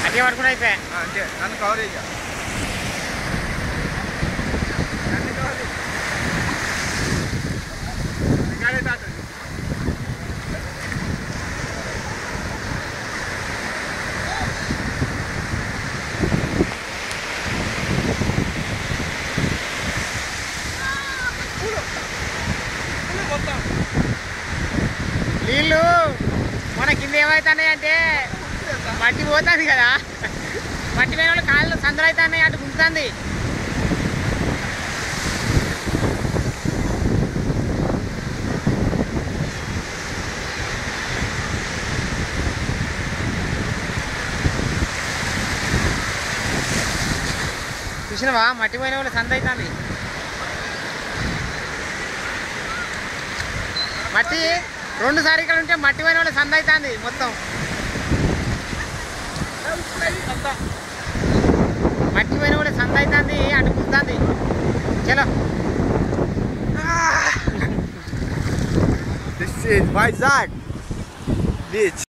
అదే పడుకుని అయిపోయా అంతే నన్ను కవరేజ్ నన్ను కవరేజ్ గాడే తాత నీళ్ళు మన కింద ఏమవుతున్నాయి అంటే మట్టి పోతుంది కదా మట్టి పోయిన వాళ్ళు కాళ్ళు సందులు అవుతున్నాయి అటు గుంటుంది చూసినవా మట్టి పోయిన వాళ్ళు సంద అవుతుంది మట్టి రెండు సారికలు ఉంటే మట్టి పోయిన వాళ్ళు సంద అవుతుంది మొత్తం మట్టి పోయిన వాళ్ళు సంద అవుతుంది అటు గుంతుంది చలో This is Vizag Beach.